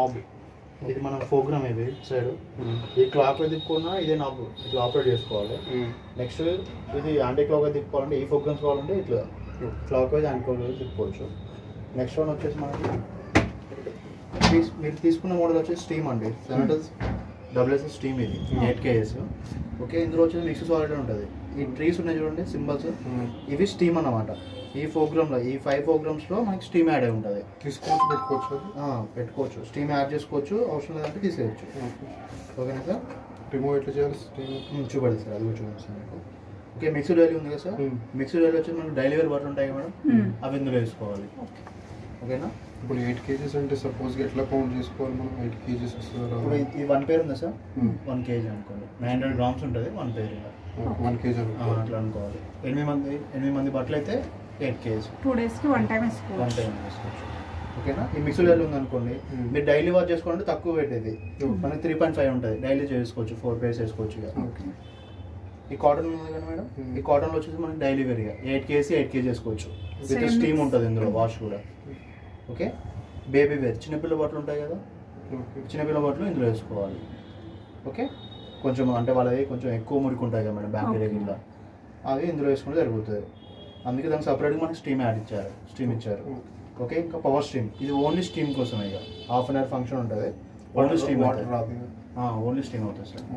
Knob ఇది మన programme ఇది సైడ్ ఈ క్లాక్ తిప్పుకున్నా ఇదే నాబ్ ఇట్లా ఆపరేట్ చేసుకోవాలి నెక్స్ట్ ఇది యాంటీ క్లాక్ వైజ్ తిప్పుకోవాలంటే ఈ ప్రోగ్రామ్స్ కావాలంటే ఇట్లా clockwise anti clockwise తిప్పుకోవచ్చు నెక్స్ట్ వన్ వచ్చేసి మనకి తీస్- మీరు తీసుకున్న మోడల్ వచ్చేసి స్టీమ్ అండి సెవెంటల్స్ డబ్ల్యూఎస్ స్టీమ్ ఇది ఎయిట్ కేఎస్ ఓకే ఇందులో వచ్చేసి మిక్స్ సాలిడ్ ఉంటుంది ఈ ట్రీస్ ఉన్నాయి చూడండి సింబల్స్ ఇవి స్టీమ్ అన్నమాట ఈ ప్రోగ్రామ్లో ఈ ఫైవ్ ప్రోగ్రామ్స్లో మనకి స్టీమ్ యాడ్ అయి ఉంటుంది తీసుకోవచ్చు పెట్టుకోవచ్చు అది ఆ, పెట్టుకోవచ్చు స్టీమ్ యాడ్ చేసుకోవచ్చు అవసరం లేదంటే తీసేయచ్చు ఓకేనా సార్ రిమూవ్ ఎట్లా చేయాలి స్టీమ్ ఉమ్, చూపండి సార్ అది కూడా చూపిస్తాను మీకు ఓకే మిక్స్డ్ డైలీ ఉంది కదా సార్ Hmm. మిక్స్డ్ డైలీ వచ్చి మనకి డైలీ వేర్ బట్టలు ఉంటాయి మేడం Hmm. అవి ఇందులో వేసుకోవాలి ఓకేనా ఇప్పుడు ఎయిట్ కేజీస్ అంటే సపోజ్ ఎట్లా కౌంట్ చేసుకోవాలి మనం ఎయిట్ కేజీస్ ఇప్పుడు వస్తుంది ఈ- ఈ వన్ పేర్ ఉందా సార్ Hmm. వన్ కేజీ అనుకోండి నైన్ హండ్రెడ్ గ్రామ్స్ ఉంటుంది వన్ పేర్ ఇలా వన్ కేజీ ఆ, అట్లా అనుకోవాలి ఎనిమిది మంది ఎనిమిది మంది బట్టలు అయితే ఎయిట్ కేజీ టూ డేస్కి వన్ టైం వన్ వేసుకోవచ్చు టైం వేసుకోవచ్చు ఓకేనా ఈ మిక్స్డ్ డైలీ ఉంది అనుకోండి Hmm. మీరు డైలీ వాష్ చేసుకోవాలంటే తక్కువ పెట్టేది Hmm. మనకి త్రీ పాయింట్ ఫైవ్ ఉంటుంది డైలీ చేసుకోవచ్చు ఫోర్ పేర్స్ వేసుకోవచ్చు ఇక ఓకే ఈ కాటన్ ఉంది కదా మేడం Hmm. ఈ కాటన్ వచ్చేసి మనకి డైలీ వేర్ ఇక ఎయిట్ కేజీ ఎయిట్ కేజీ వేసుకోవచ్చు విత్ Same స్టీమ్ mix. ఉంటుంది ఇందులో వాష్ కూడా ఓకే బేబీ వేర్ చిన్నపిల్ల బట్టలు ఉంటాయి కదా ఓకే చిన్నపిల్ల బట్టలు ఇందులో వేసుకోవాలి ఓకే కొంచెం అంటే వాళ్ళవి కొంచెం ఎక్కువ మురికి ఉంటాయి కదా మేడం బ్యాక్టీరియా Okay. కింద అవి ఇందులో వేసుకుంటే సరిపోతుంది అందుకే దానికి సపరేట్గా మనకి స్టీమ్ యాడ్ ఇచ్చారు స్టీమ్ ఇచ్చారు ఓకే ఇంకా పవర్ స్టీమ్ ఇది ఓన్లీ స్టీమ్ కోసం ఇక హాఫ్ అన్ అవర్ ఫంక్షన్ ఉంటుంది ఓన్లీ స్టీమ్ వాటర్ రాదు ఇక. ఓన్లీ స్టీమ్ అవుతుంది సార్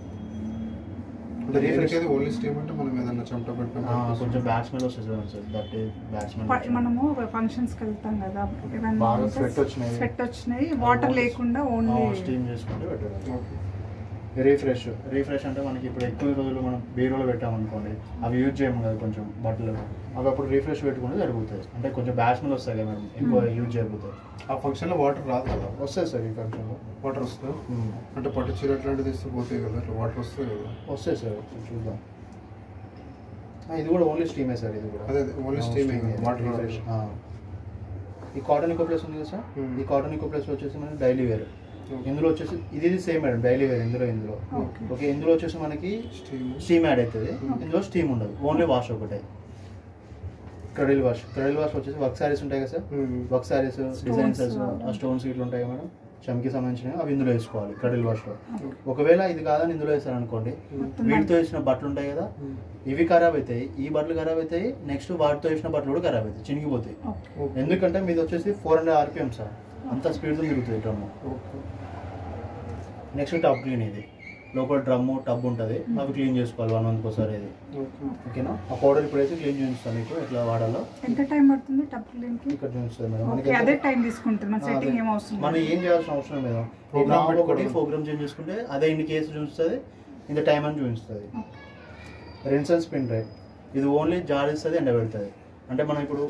అంటే దీనికి అది ఓన్లీ స్టీమ్ అంటే మనం ఏదైనా చెమట ఆ, పెట్టిన కొంచెం బ్యాట్ స్మెల్ వస్తుంది చూడండి సార్ దట్ బ్యాట్ ప- స్మెల్ మనము ఫంక్షన్స్కి వెళ్తాం కదా బాగా sweat వచ్చినాయి. స్వెట్ వచ్చినాయి వాటర్ లేకుండా ఓన్లీ స్టీమ్ చేసుకుంటే బెటర్ ఓకే రీఫ్రెష్ రీఫ్రెష్ అంటే మనకి ఇప్పుడు ఎక్కువ రోజులు మనం బీరోలో పెట్టామనుకోండి అవి యూజ్ చేయము కదా కొంచెం బట్టలు అవి అప్పుడు రీఫ్రెష్ పెట్టుకుంటే జరుగుతాయి అంటే కొంచెం బ్యాడ్ స్మెల్ వస్తాయి కదా మేడం ఎక్కువ యూజ్ జరుగుతాయి ఆ ఫంక్షన్లో వాటర్ రాదు కదా వస్తాయి సార్ ఈ ఫంక్షన్లో వాటర్ వస్తుందా అంటే పట్టు చీర అట్లాంటివి తీస్తే పోతాయి కదా అట్లా వాటర్ వస్తాయి కదా వస్తాయి సార్ ఒకసారి చూద్దాం ఆ, ఇది కూడా ఓన్లీ స్టీమే సార్ ఇది కూడా అదే అదే, only steam ఏ, water రాదు. Refresh. ఆ. ఈ కాటన్ ఇకో ప్లేస్ ఉంది కదా సార్ Hmm. ఈ కాటన్ ఇకో ప్లేస్ వచ్చేసి మనకి డైలీ వేర్ ఇందులో వచ్చేసి ఇది ఇది సేమ్ మేడం డైలీ వేర్ ఇందులో ఇందులో Okay. ఓకే ఇందులో వచ్చేసి మనకి స్టీమ్ స్టీమ్ యాడ్ అవుతుంది ఇందులో స్టీమ్ ఉండదు ఓన్లీ వాష్ ఒకటే క్రెడిల్ వాష్ క్రెడిల్ వాష్ వచ్చేసి వర్క్ శారీస్ ఉంటాయి కదా సార్ వర్క్ శారీస్ డిజైన్స్ ఆ స్టోన్స్ ఇట్లా ఉంటాయి కదా మేడం చమ్కి సంబంధించినవి అవి ఇందులో వేసుకోవాలి క్రెడిల్ వాష్లో ఒకవేళ ఇది కాదని ఇందులో వేసారు అనుకోండి వీటితో వేసిన బట్టలు ఉంటాయి కదా ఇవి ఖరాబ్ అవుతాయి ఈ బట్టలు ఖరాబ్ అవుతాయి నెక్స్ట్ వాటితో వేసిన బట్టలు కూడా ఖరాబ్ అవుతాయి చినిగిపోతాయి ఓకే ఎందుకంటే మీది వచ్చేసి ఫోర్ హండ్రెడ్ ఆర్పిఎం సార్ అంత స్పీడ్తో తిరుగుతుంది డ్రమ్ము నెక్స్ట్ టబ్ క్లీన్ ఇది లోపల డ్రమ్ము టబ్ ఉంటుంది అవి క్లీన్ చేసుకోవాలి వన్ మంత్కి ఒకసారి ఇది ఓకేనా ఆ పౌడర్ ఇప్పుడు అయితే క్లీన్ చేస్తాను మీకు ఎట్లా వాడాలో ఎంత టైం పడుతుంది టబ్ క్లీన్కి ఇక్కడ చూపిస్తుంది మేడం మనకి ఓకే ఎంత- అదే టైం తీసుకుంటుంది మన ఆ, సెట్టింగ్ అదే. ఏం అవసరం మనం లేదు. ఏం చేయాల్సిన అవసరం లేదు Program ప్రోగ్రామ్ ఒకటి పెట్టుకోవడం. ప్రోగ్రామ్ చేంజ్ చేసుకుంటే అదే ఇన్ని కేసు చూపిస్తుంది ఇంత టైం అని చూపిస్తుంది రెన్సన్ స్పిన్ రైట్ ఇది ఓన్లీ జాడిస్తుంది ఎండబెడుతుంది అంటే మనం ఇప్పుడు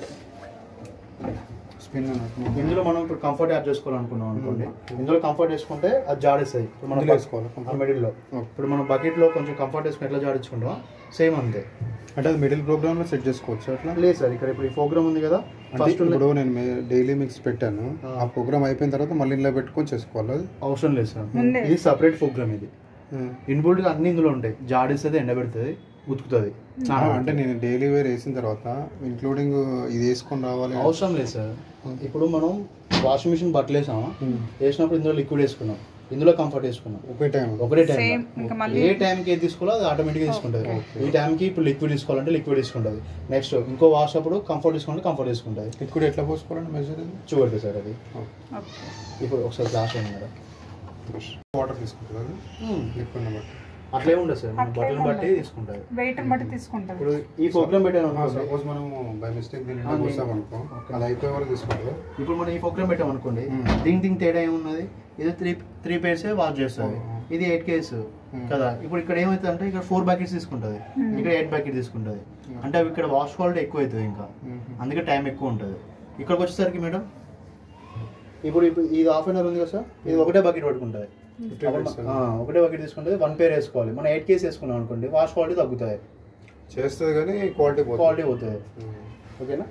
స్పిన్ అన్నట్టు ఇందులో మనం ఇప్పుడు కంఫర్ట్ యాడ్ చేసుకోవాలనుకున్నాం అనుకోండి ఇందులో కంఫర్ట్ వేసుకుంటే అది జాడిస్తుంది ఇప్పుడు మనం ఇందులో వేసుకోవాలా comfort? మిడిల్లో Okay. ఇప్పుడు మనం బకెట్లో కొంచెం కంఫర్ట్ వేసుకుని ఎట్లా జాడించుకుంటాం సేమ్ అంతే అంటే అది మిడిల్ ప్రోగ్రామ్ లో సెట్ చేసుకోవచ్చు అట్లా లేదు సార్ ఇక్కడ ఇప్పుడు ఈ ప్రోగ్రామ్ ఉంది కదా అంటే ఫస్ట్ ఇప్పుడు నేను డైలీ మిక్స్ పెట్టాను ఆ. ఆ ప్రోగ్రామ్ అయిపోయిన తర్వాత మళ్ళీ ఇంట్లో పెట్టుకొని చేసుకోవాలి అది అవసరం లేదు సార్ ముందే. ఇది సపరేట్ ప్రోగ్రామ్ ఇది ఇన్బుల్ట్ అన్ని ఇందులో ఉంటాయి జాడిస్తుంది ఎండబెడుతుంది ఉతుకుతుంది ఆ, అంటే నేను డైలీ వేర్ వేసిన తర్వాత ఇంక్లూడింగ్ ఇది వేసుకొని రావాలి అవసరం లేదు సార్ ఇప్పుడు మనం వాషింగ్ మిషన్ బట్టలు వేసామా వేసినప్పుడు ఇందులో లిక్విడ్ వేసుకున్నాం ఇందులో కంఫర్ట్ వేసుకున్నాం ఒకే టైం ఒకటే Same. టైం ఇంకా మళ్ళీ ఏ టైంకి ఏది తీసుకోవాలో అది ఆటోమేటిక్గా తీసుకుంటుంది ఈ టైంకి ఇప్పుడు లిక్విడ్ తీసుకోవాలంటే లిక్విడ్ తీసుకుంటుంది నెక్స్ట్ ఇంకో వాష్ అప్పుడు కంఫర్ట్ తీసుకోవాలంటే కంఫర్ట్ తీసుకుంటుంది లిక్విడ్ ఎట్లా పోసుకోవాలండి మెజర్ చూడండి సార్ అది ఓకే ఇప్పుడు ఒకసారి గ్లాస్ అయింది మేడం వాటర్ తీసుకుంటుంది అది లిక్విడ్ బట్టి అట్లే ఉండదు సార్ మన అట్లే బట్టలను బట్టి ఉండదు. తీసుకుంటుంది వెయిట్ బట్టి తీసుకుంటుంది ఇప్పుడు ఈ ప్రోగ్రామ్ పెట్టాను అనుకోండి. సపోజ్ మనము బై మిస్టేక్ దీని ఆ, పోసాం అనుకో ఓకే. అది అయిపోయే వరకు తీసుకోవాలి ఇప్పుడు మనం ఈ ప్రోగ్రామ్ పెట్టాం అనుకోండి Hmm. దీని దీని తేడా ఏమున్నది ఇది త్రీ త్రీ పేర్స్ వాష్ చేస్తుంది Oh. ఇది ఎయిట్ కేస్ Hmm. కదా ఇప్పుడు ఇక్కడ ఏమవుతుంది అంటే ఇక్కడ ఫోర్ బకెట్స్ తీసుకుంటుంది Hmm. ఇక్కడ ఎయిట్ బకెట్ తీసుకుంటుంది అంటే అవి ఇక్కడ వాష్ క్వాలిటీ ఎక్కువ అవుతుంది ఇంకా అందుకే టైం ఎక్కువ ఉంటుంది ఇక్కడికి వచ్చేసరికి మేడం ఇప్పుడు ఇప్పుడు ఇది హాఫ్ అన్ అవర్ ఉంది కదా సార్ ఇది ఒకటే బకెట్ పట్టుకుంటుంది Fifty minutes ఆ, ఒకటే బకెట్ తీసుకుంటే వన్ పేర్ వేసుకోవాలి మనం ఎయిట్ కేస్ వేసుకున్నాం అనుకోండి వాష్ క్వాలిటీ తగ్గుతుంది చేస్తుంది కానీ క్వాలిటీ క్వాలిటీ పోతుంది ఓకేనా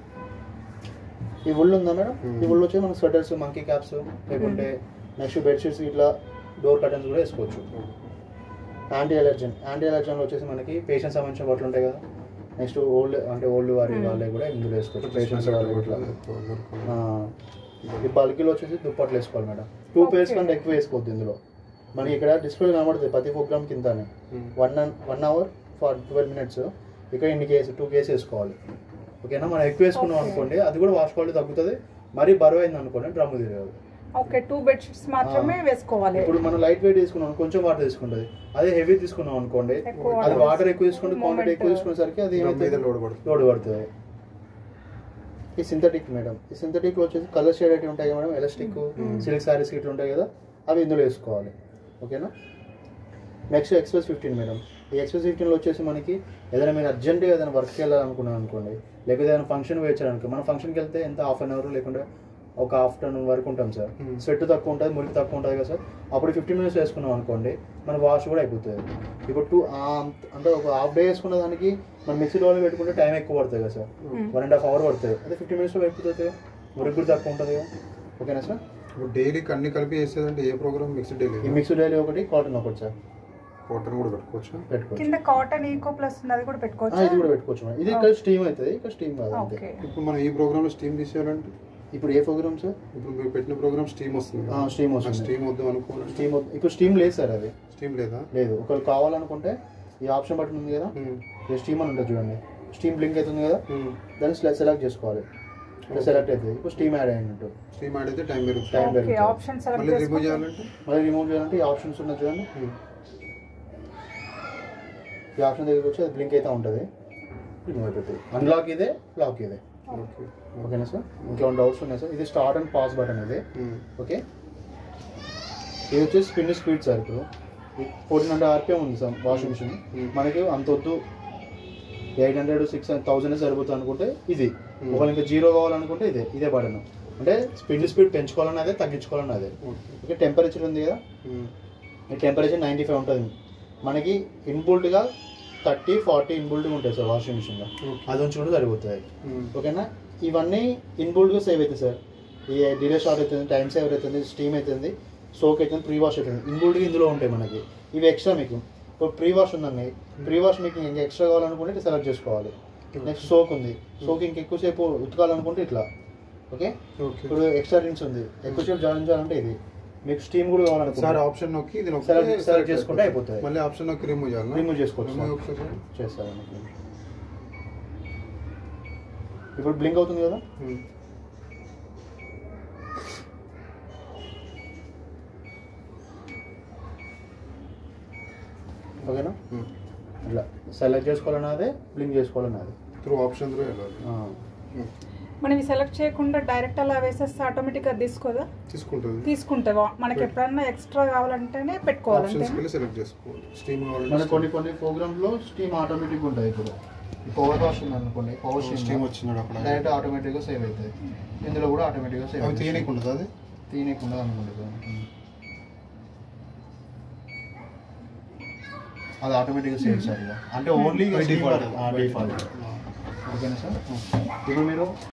ఈ ఉల్ ఉందా మేడం Hmm. ఈ ఉల్ వచ్చి మన స్వెటర్స్ మంకీ క్యాప్స్ లేకుంటే నెక్స్ట్ బెడ్షీట్స్ ఇట్లా డోర్ కర్టన్స్ కూడా వేసుకోవచ్చు యాంటీ ఎలర్జన్ యాంటీ ఎలర్జన్ వచ్చేసి మనకి పేషెంట్స్ సంబంధించిన బట్టలు ఉంటాయి కదా నెక్స్ట్ ఓల్డ్ అంటే ఓల్డ్ వారి Hmm. వాళ్ళే కూడా ఇందులో వేసుకోవచ్చు పేషెంట్స్ వాళ్ళు ఇట్లా ఆ, ఈ బల్కీలో వచ్చేసి దుప్పట్లు వేసుకోవాలి మేడం టూ పేర్స్ Okay. కంటే ఎక్కువ వేసుకోవద్దు ఇందులో మనకి ఇక్కడ డిస్ప్లే కనబడుతుంది ప్రతి ప్రోగ్రామ్ కిందనే one one hour for twelve minutes ఇక్కడ ఇన్ని కేసు టూ కేసు వేసుకోవాలి ఓకేనా మనం ఎక్కువ వేసుకున్నాం Okay. అనుకోండి అది కూడా వాష్ క్వాలిటీ తగ్గుతుంది మరీ బరువు అయింది అనుకోండి డ్రమ్ తిరగదు ఓకే టూ బెడ్షీట్స్ మాత్రమే వేసుకోవాలి ఇప్పుడు మనం లైట్ వెయిట్ తీసుకున్నాం కొంచెం వాటర్ తీసుకుంటుంది అదే హెవీ తీసుకున్నాం అనుకోండి ఎక్కువ అది water వాటర్ ఎక్కువ తీసుకుంటే క్వాంటిటీ ఎక్కువ Moment. తీసుకునేసరికి అది Drum మీద ఏమైతే load పడుతుంది. లోడ్ పడుతుంది ఈ సింథటిక్ మేడం ఈ సింథటిక్ లో వచ్చేసి కలర్ షేడ్ అయితే ఉంటాయి కదా మేడం ఎలాస్టిక్ సిల్క్ సారీస్ ఇట్లా ఉంటాయి కదా అవి ఇందులో వేసుకోవాలి ఓకేనా నెక్స్ట్ ఎక్స్ప్రెస్ ఫిఫ్టీన్ మేడం ఈ ఎక్స్ప్రెస్ ఫిఫ్టీన్లో వచ్చేసి మనకి ఏదైనా మీరు అర్జెంట్గా ఏదైనా వర్క్కి వెళ్ళాలనుకున్నాను అనుకోండి లేకపోతే ఏదైనా ఫంక్షన్ వేయించాలనుకో మన ఫంక్షన్కి వెళ్తే ఎంత హాఫ్ అన్ అవర్ లేకుంటే ఒక ఆఫ్టర్నూన్ వరకు ఉంటాం సార్ Hmm. స్వెట్ తక్కువ ఉంటుంది మురికి తక్కువ ఉంటుంది కదా సార్ అప్పుడు ఫిఫ్టీన్ మినిట్స్ వేసుకున్నాం అనుకోండి మన వాష్ కూడా అయిపోతుంది ఇప్పుడు టూ అంటే ఒక హాఫ్ డే వేసుకున్న దానికి మన మిక్సీ డోల్ పెట్టుకుంటే టైం ఎక్కువ పడుతుంది కదా sir one and half hour పడుతుంది అదే ఫిఫ్టీన్ మినిట్స్లో అయిపోతుంది మురికి కూడా తక్కువ ఉంటుంది కదా ఓకేనా సార్ ఇప్పుడు డైలీకి అన్ని కలిపి చేసేదంటే ఏ ప్రోగ్రామ్ మిక్స్డ్ డైలీ ఈ మిక్సీ డైలీ ఒకటి కాటన్ ఒకటి సార్ కాటన్ కూడా పెట్టుకోవచ్చా పెట్టుకోవచ్చు కింద కాటన్ ఈకో ప్లస్ ఉంది అది కూడా ఆ, ఇది పెట్టుకోవచ్చు కూడా పెట్టుకోవచ్చు మేడం ఇది ఇక్కడ స్టీమ్ అవుతుంది ఇక్కడ స్టీమ్ కాదు అంతే ఓకే ఇప్పుడు మనం ఈ ప్రోగ్రామ్లో స్టీమ్ తీసేయాలంటే ఇప్పుడు ఏ ప్రోగ్రామ్ సార్ ఇప్పుడు మీరు పెట్టిన ప్రోగ్రామ్ స్టీమ్ వస్తుంది ఆ, steam వస్తుంది. స్టీమ్ వద్దాం అనుకోవాలంటే స్టీమ్ ఇప్పుడు స్టీమ్ లేదు సార్ అది స్టీమ్ లేదా లేదు ఒకరు కావాలనుకుంటే ఈ ఆప్షన్ బటన్ ఉంది కదా ఉమ్. ఈ స్టీమ్ అని ఉంటుంది చూడండి స్టీమ్ బ్లింక్ అవుతుంది కదా ఉమ్. దాన్ని సెలెక్ట్ చేసుకోవాలి ఇట్లా సెలెక్ట్ అవుతుంది ఇప్పుడు స్టీమ్ యాడ్ అయినట్టు స్టీమ్ ఆడితే టైం Time పెరుగుతుంది పెరుగుతుంది. ఓకే ఆప్షన్ సెలెక్ట్ మళ్ళీ రిమూవ్ చేసుకుంటే చేయాలంటే మళ్ళీ రిమూవ్ చేయాలంటే ఈ ఆప్షన్స్ ఉన్నాయి చూడండి ఉమ్. ఈ ఆప్షన్ దగ్గరికి వచ్చి అది బ్లింక్ అయితే ఉంటుంది రిమూవ్ అయిపోతుంది అన్లాక్ ఇదే లాక్ ఇదే ఓకే ఓకేనా సార్ ఇంకేమైనా డౌట్స్ ఉన్నాయి సార్ ఇది స్టార్ట్ అండ్ పాస్ బటన్ ఇది ఉమ్. ఓకే ఇది వచ్చేసి స్పిన్ స్పీడ్ సార్ ఇప్పుడు ఫోర్టీన్ హండ్రెడ్ ఆర్పిఎం ఉంది సార్ వాషింగ్ మిషన్ Hmm. మనకి అంత వద్దు ఎయిట్ హండ్రెడ్ సిక్స్ థౌసండ్ సరిపోతుంది అనుకుంటే ఇది Hmm. ఒకవేళ ఇంకా జీరో కావాలనుకుంటే ఇదే ఇదే బటన్ అంటే స్పిన్ స్పీడ్ పెంచుకోవాలని అదే తగ్గించుకోవాలని అదే ఓకే ఓకే టెంపరేచర్ ఉంది కదా ఉమ్. ఈ టెంపరేచర్ నైంటీ ఫైవ్ ఉంటుంది మనకి ఇన్బుల్ట్గా థర్టీ ఫార్టీ ఇన్బుల్ట్గా ఉంటాయి సార్ వాషింగ్ మిషన్లో ఓకే. అది ఉంచుకుంటే సరిపోతుంది ఉమ్. ఓకేనా ఇవన్నీ ఇన్బుల్డ్గా సేవ్ అవుతాయి సార్ ఈ డిలే షార్ట్ అవుతుంది టైం సేవ్ అవుతుంది స్టీమ్ అవుతుంది సోక్ అవుతుంది ప్రీ వాష్ అవుతుంది ఇన్బుల్డ్గా ఇందులో ఉంటాయి మనకి ఇవి ఎక్స్ట్రా మీకు ఇప్పుడు ప్రీ వాష్ ఉందండి ప్రీ వాష్ మీకు ఇంకా ఎక్స్ట్రా కావాలనుకుంటే ఇట్లా సెలెక్ట్ చేసుకోవాలి నెక్స్ట్ సోక్ ఉంది సోక్ ఇంక ఎక్కువసేపు ఉతకాలనుకుంటే ఇట్లా ఓకే ఓకే ఇప్పుడు ఎక్స్ట్రా రిన్స్ ఉంది ఎక్కువసేపు జాడించాలంటే ఇది మీకు స్టీమ్ కూడా సార్ కావాలనుకుంటే ఆప్షన్ నొక్కి ఇది నొక్కి Select- select చేసుకుంటే అయిపోతుంది. మళ్ళీ ఆప్షన్ నొక్కి రిమూవ్ చేయాలి రిమూవ్ చేసుకోవచ్చు రిమూవ్ సార్. ఒకసారి చేస్తాను ఇప్పుడు బ్లింక్ అవుతుంది కదా ఉమ్. ఓకేనా ఉమ్. ఇట్లా సెలెక్ట్ చేసుకోవాలన్నా అదే బ్లింక్ చేసుకోవాలన్నా అదే త్రూ ఆప్షన్ త్రూ వెళ్ళాలి ఆ. ఉమ్. మనం ఇవి సెలెక్ట్ చేయకుండా డైరెక్ట్ అలా వేసేస్తే ఆటోమేటిక్గా తీసుకోదా తీసుకుంటుంది తీసుకుంటే వా- మనకి ఎప్పుడన్నా ఎక్స్ట్రా కావాలంటేనే పెట్టుకోవాలి ఆప్షన్స్కి అంతేనా వెళ్ళి సెలెక్ట్ చేసుకోవాలి స్టీమ్ మన కావాలంటే కొన్ని కొన్ని ప్రోగ్రామ్స్ లో స్టీమ్ ఆటోమేటిక్ ఉంటుంది ఇప్పుడు పవర్ వాష్ ఉంది అనుకోండి పవర్ స్టీమ్ స్టీమ్ వచ్చినాడు అక్కడ డైరెక్ట్ ఆటోమేటిక్ గా సేవ్ అవుతుంది ఇందులో కూడా ఆటోమేటిక్ గా సేవ్ అవి తీయనీకి ఉంటుంది అది తీయకుండా అనుకోండి సార్. అది ఆటోమేటిక్ గా సేవ్ సార్ ఇక అంటే ఓన్లీ By default. డిఫాల్ట్ ఓకేనా సార్ ఇప్పుడు మీరు